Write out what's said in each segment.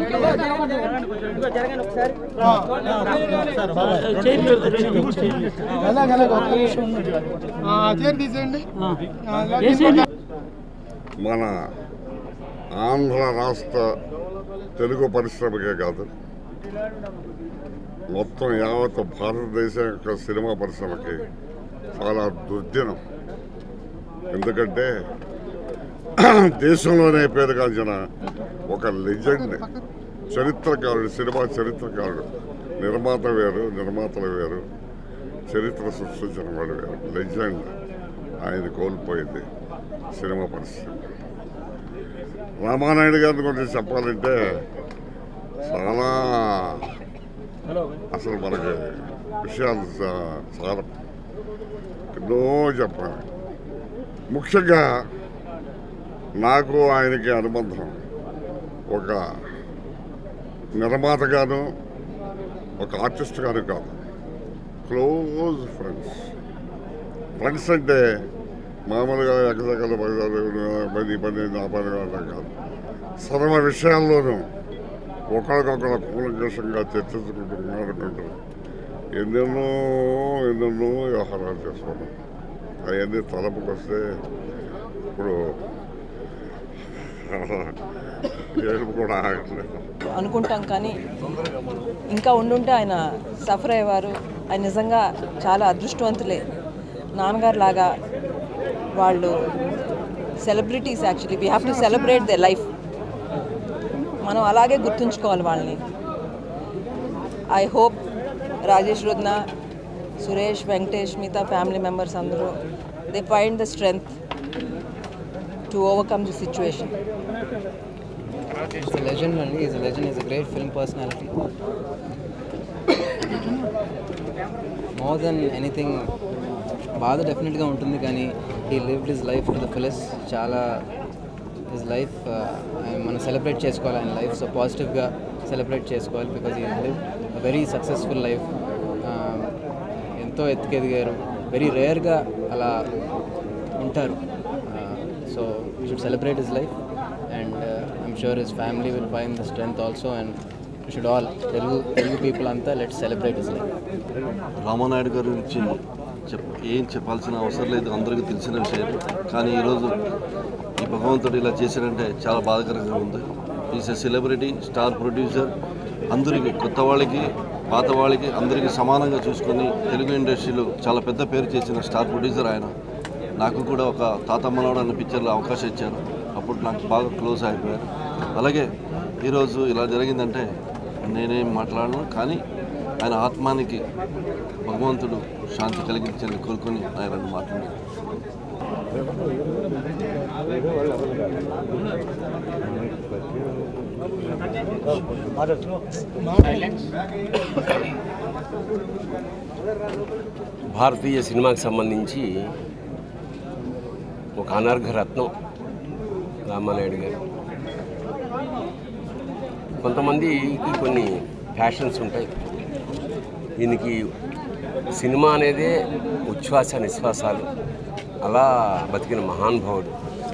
మన ఆంధ్ర రాష్ట్ర తెలుగు పరిశ్రమకే కాదు మొత్తం యావత్ భారతదేశం యొక్క సినిమా పరిశ్రమకి చాలా దుర్దినం ఎందుకంటే దేశంలోనే పేరుగాంచిన ఒక లెజెండ్ చరిత్రకారుడు సినిమా చరిత్రకారుడు నిర్మాత వేరు నిర్మాతలు వేరు చరిత్ర సృష్టించిన వాడు వేరు లెజెండ్ ఆయన కోల్పోయింది సినిమా పరిశ్రమ రామానాయుడు గారిని గురించి చెప్పాలంటే చాలా అసలు మనకి విషయాలు చా- చాలా ఎన్నో చెప్పాలి ముఖ్యంగా నాకు ఆయనకి అనుబంధం ఒక నిర్మాతగాను ఒక ఆర్టిస్ట్ గాను కాదు క్లోజ్ ఫ్రెండ్స్ ఫ్రెండ్స్ అంటే మామూలుగా ఎక్కడెక్కడ పని పని నా పని వాళ్ళం కాదు సర్వ విషయాల్లోనూ ఒకరికొకరు కూలంకషంగా చర్చించుకుంటూ మాట్లాడుకుంటూ ఎన్నెన్నో ఎన్నెన్నో వ్యవహారాలు చేసుకున్నాం అవన్నీ తలపుకి వస్తే ఇప్పుడు ఏడుపు కూడా ఆగట్లేదు అనుకుంటాం కానీ ఇంకా ఉండుంటే ఆయన సఫర్ అయ్యేవారు ఆయన నిజంగా చాలా అదృష్టవంతులే నాన్నగారు లాగా వాళ్ళు celebrities actually we have to celebrate the life మనం అలాగే గుర్తుంచుకోవాలి వాళ్ళని ఐ హోప్ రాజేష్ రుద్న సురేష్ వెంకటేష్ మిగతా ఫ్యామిలీ మెంబర్స్ అందరూ they find the strength to overcome the situation He's a legend only. He's a legend. He's a great film personality. More than anything బాధ డెఫినెట్గా ఉంటుంది కానీ he lived his life to the films చాలా his life మనం celebrate చేసుకోవాలి ఆయన life so పాజిటివ్గా celebrate చేసుకోవాలి because he live very successful life ఎంతో ఎత్తుకెదిగారు వెరీ రేర్గా అలా ఉంటారు so should celebrate his life and I'm sure his family will find the strength also and should all Telugu Telugu people అంతా let celebrate his life Ramanaidu గారి గురించి చెప్ ఏం చెప్పాల్సిన అవసరం లేదు అందరికీ తెలిసిన విషయం కానీ ఈరోజు ఈ భగవంతుడు ఇలా చేశాడంటే చాలా బాధాకరంగా ఉంది is a celebrity star producer అందరికీ కొత్త వాళ్ళకి పాత వాళ్ళకి అందరికీ సమానంగా చూసుకొని తెలుగు ఇండస్ట్రీలో చాలా పెద్ద పేరు చేసిన స్టార్ ప్రొడ్యూసర్ ఆయన నాకు కూడా ఒక తాత మనవడు అన్న పిక్చర్లో అవకాశం ఇచ్చారు అప్పుడు నాకు బాగా క్లోజ్ అయిపోయారు అలాగే ఈరోజు ఇలా జరిగిందంటే నేనేం మాట్లాడను కానీ ఆయన ఆత్మానికి భగవంతుడు శాంతి కలిగించని కోరుకొని ఆయన రెండు మాట్లాడారు భారతీయ సినిమాకి సంబంధించి ఒక అనర్ఘ రత్నం రామానాయుడు గారు కొంతమందికి కొన్ని ఫ్యాషన్స్ ఉంటాయి దీనికి సినిమా అనేదే ఉచ్ఛ్వాస నిశ్వాసాలు అలా బతికిన మహానుభావుడు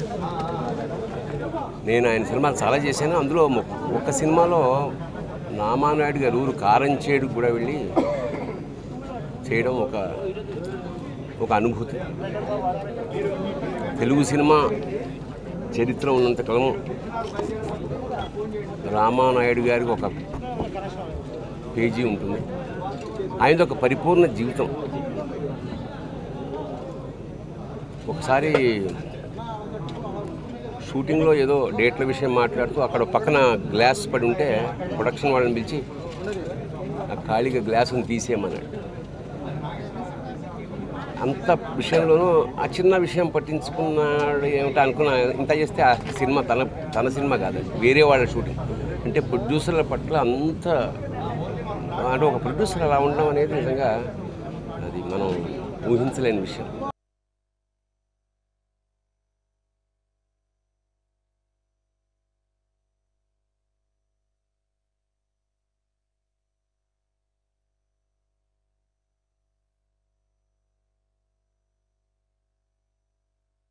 నేను ఆయన సినిమాలు చాలా చేశాను అందులో మొ- ఒక సినిమాలో రామానాయుడు గారు ఊరు కారంచేడు కూడా వెళ్ళి చేయడం ఒక ఒక అనుభూతి తెలుగు సినిమా చరిత్ర ఉన్నంత కాలం రామానాయుడు గారికి ఒక పేజీ ఉంటుంది ఆయనది ఒక పరిపూర్ణ జీవితం ఒకసారి షూటింగ్లో ఏదో డేట్ల విషయం మాట్లాడుతూ అక్కడ పక్కన గ్లాస్ పడి ఉంటే ప్రొడక్షన్ వాళ్ళని పిలిచి ఆ ఖాళీగా గ్లాసుని తీసేయమన్నాడు అంత విషయంలోనూ ఆ చిన్న విషయం పట్టించుకున్నాడు ఏమిటో అనుకున్నా ఇంత చేస్తే ఆ సినిమా తన తన సినిమా కాదు అది వేరే వాళ్ళ షూటింగ్ అంటే ప్రొడ్యూసర్ల పట్ల అంత అంటే ఒక ప్రొడ్యూసర్ అలా ఉండడం అనేది నిజంగా అది మనం ఊహించలేని విషయం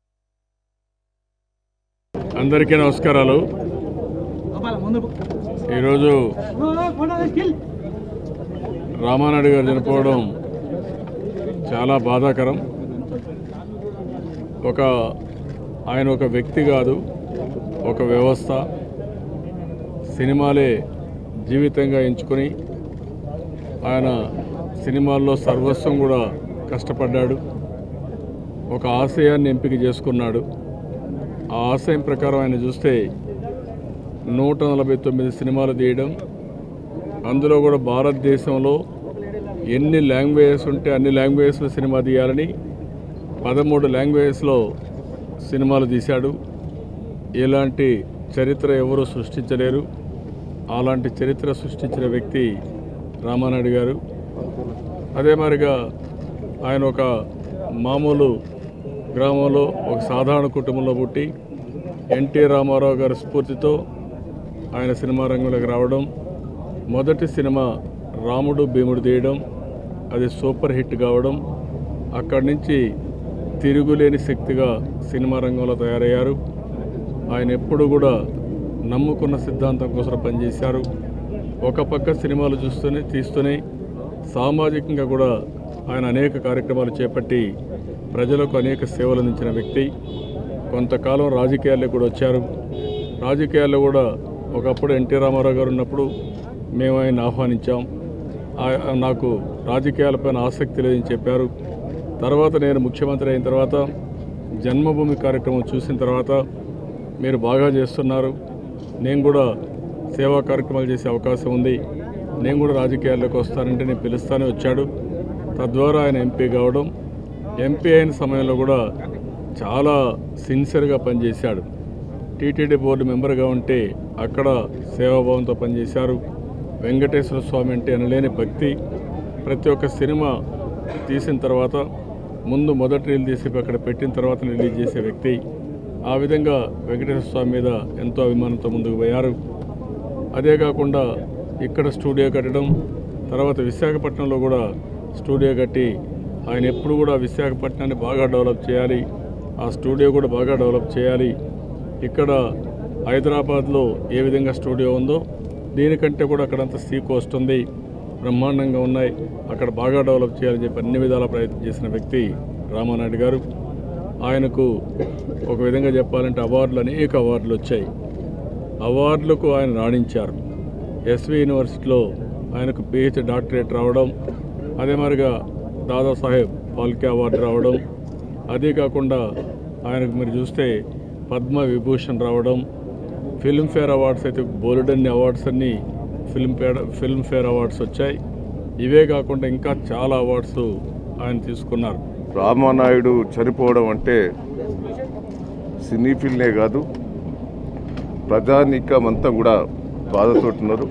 అందరికీ నమస్కారాలు ఈరోజు రామానాయుడు గారు చనిపోవడం చాలా బాధాకరం ఒక ఆయన ఒక వ్యక్తి కాదు ఒక వ్యవస్థ సినిమాలే జీవితంగా ఎంచుకొని ఆయన సినిమాల్లో సర్వస్వం కూడా కష్టపడ్డాడు ఒక ఆశయాన్ని ఎంపిక చేసుకున్నాడు ఆ ఆశయం ప్రకారం ఆయన చూస్తే నూట నలభై తొమ్మిది సినిమాలు తీయడం అందులో కూడా భారతదేశంలో ఎన్ని లాంగ్వేజెస్ ఉంటే అన్ని లాంగ్వేజెస్లో సినిమా తీయాలని పదమూడు లాంగ్వేజెస్లో సినిమాలు తీశాడు ఇలాంటి చరిత్ర ఎవరూ సృష్టించలేరు అలాంటి చరిత్ర సృష్టించిన వ్యక్తి రామానాయుడు గారు అదే మరిగా ఆయన ఒక మామూలు గ్రామంలో ఒక సాధారణ కుటుంబంలో పుట్టి ఎన్టీ రామారావు గారి స్ఫూర్తితో ఆయన సినిమా రంగంలోకి రావడం మొదటి సినిమా రాముడు భీముడు తీయడం అది సూపర్ హిట్ కావడం అక్కడి నుంచి తిరుగులేని శక్తిగా సినిమా రంగంలో తయారయ్యారు ఆయన ఎప్పుడు కూడా నమ్ముకున్న సిద్ధాంతం కోసం పనిచేశారు ఒక పక్క సినిమాలు చూస్తూనే తీస్తూనే సామాజికంగా కూడా ఆయన అనేక కార్యక్రమాలు చేపట్టి ప్రజలకు అనేక సేవలు అందించిన వ్యక్తి కొంతకాలం రాజకీయాల్లో కూడా వచ్చారు రాజకీయాల్లో కూడా ఒకప్పుడు ఎన్టీ రామారావు గారు ఉన్నప్పుడు మేము ఆయన ఆహ్వానించాం ఆ- నాకు రాజకీయాలపైన ఆసక్తి లేదని చెప్పారు తర్వాత నేను ముఖ్యమంత్రి అయిన తర్వాత జన్మభూమి కార్యక్రమం చూసిన తర్వాత మీరు బాగా చేస్తున్నారు నేను కూడా సేవా కార్యక్రమాలు చేసే అవకాశం ఉంది నేను కూడా రాజకీయాల్లోకి వస్తానంటే నేను పిలుస్తానే వచ్చాడు తద్వారా ఆయన ఎంపీ కావడం ఎంపీ అయిన సమయంలో కూడా చాలా సిన్సియర్గా పనిచేశాడు టీటీడీ బోర్డు మెంబర్గా ఉంటే అక్కడ సేవాభావంతో పనిచేశారు వెంకటేశ్వర స్వామి అంటే అనలేని భక్తి ప్రతి ఒక్క సినిమా తీసిన తర్వాత ముందు మొదటి రీల్ తీసి అక్కడ పెట్టిన తర్వాత రిలీజ్ చేసే వ్యక్తి ఆ విధంగా వెంకటేశ్వర స్వామి మీద ఎంతో అభిమానంతో ముందుకు పోయారు అదే కాకుండా ఇక్కడ స్టూడియో కట్టడం తర్వాత విశాఖపట్నంలో కూడా స్టూడియో కట్టి ఆయన ఎప్పుడు కూడా విశాఖపట్నాన్ని బాగా డెవలప్ చేయాలి ఆ స్టూడియో కూడా బాగా డెవలప్ చేయాలి ఇక్కడ హైదరాబాద్లో ఏ విధంగా స్టూడియో ఉందో దీనికంటే కూడా అక్కడంత సీ కోస్ట్ ఉంది బ్రహ్మాండంగా ఉన్నాయి అక్కడ బాగా డెవలప్ చేయాలని చెప్పి అన్ని విధాల ప్రయత్నం చేసిన వ్యక్తి రామానాయుడు గారు ఆయనకు ఒక విధంగా చెప్పాలంటే అవార్డులు అనేక అవార్డులు వచ్చాయి అవార్డులకు ఆయన రాణించారు ఎస్వి యూనివర్సిటీలో ఆయనకు పిహెచ్ డాక్టరేట్ రావడం అదే మరిగా దాదాసాహెబ్ ఫాల్కే అవార్డు రావడం అదే కాకుండా ఆయనకు మీరు చూస్తే పద్మ విభూషణ్ రావడం ఫిల్మ్ఫేర్ అవార్డ్స్ అయితే బోలెడన్ని అవార్డ్స్ అన్ని ఫిల్మ్ఫేర్ ఫిల్మ్ఫేర్ అవార్డ్స్ వచ్చాయి ఇవే కాకుండా ఇంకా చాలా అవార్డ్స్ ఆయన తీసుకున్నారు రామానాయుడు చనిపోవడం అంటే సినీ ఫీల్డే కాదు ప్రజానీకం అంతా కూడా బాధతోటున్నారు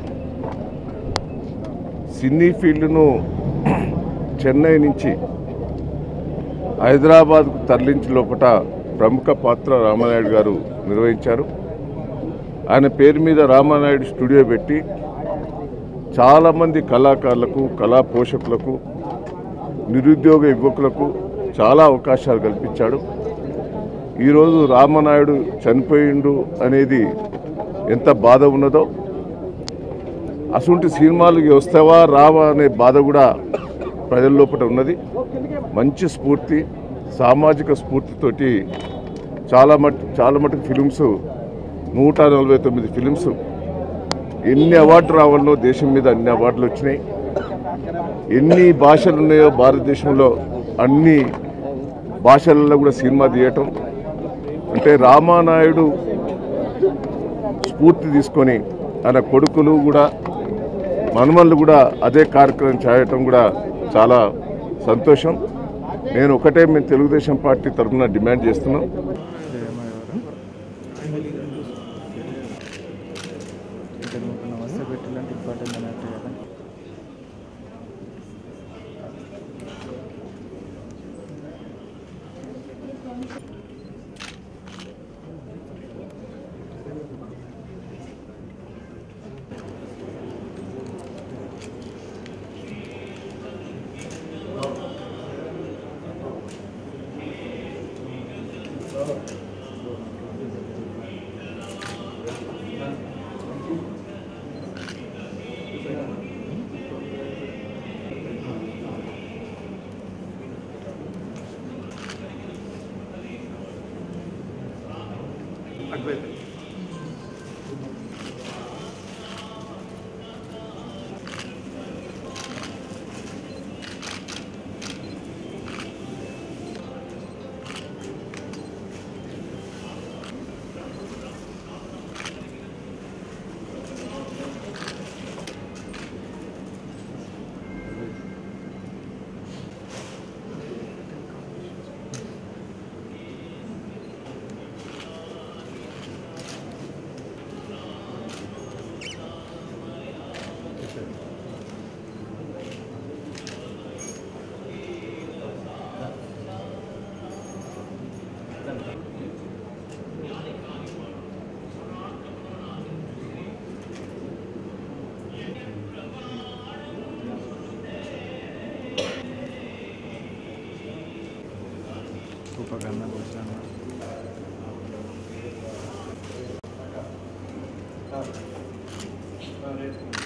సినీ ఫీల్డ్ను చెన్నై నుంచి హైదరాబాద్కు తరలించి లోపట ప్రముఖ పాత్ర రామానాయుడు గారు నిర్వహించారు ఆయన పేరు మీద రామానాయుడు స్టూడియో పెట్టి చాలామంది కళాకారులకు కళా పోషకులకు నిరుద్యోగ యువకులకు చాలా అవకాశాలు కల్పించాడు ఈరోజు రామనాయుడు చనిపోయిండు అనేది ఎంత బాధ ఉన్నదో అటువంటి సినిమాలు వస్తావా రావా అనే బాధ కూడా ప్రజల లోపల ఉన్నది మంచి స్ఫూర్తి సామాజిక స్ఫూర్తితోటి చాలా మట్ చాలా మటుకు ఫిలిమ్స్ నూట నలభై తొమ్మిది ఫిలిమ్స్ ఎన్ని అవార్డు రావాలో దేశం మీద అన్ని అవార్డులు వచ్చినాయి ఎన్ని భాషలు ఉన్నాయో భారతదేశంలో అన్ని భాషలలో కూడా సినిమా తీయటం అంటే రామానాయుడు స్ఫూర్తి తీసుకొని ఆయన కొడుకులు కూడా మనమల్ని కూడా అదే కార్యక్రమం చేయటం కూడా చాలా సంతోషం నేను ఒకటే మేము తెలుగుదేశం పార్టీ తరఫున డిమాండ్ చేస్తున్నాం నమస్తే పెట్టాలంటే ఇంపార్టెంట్ అన్నట్టు కదా ఆ ఉపకరణ భూషణ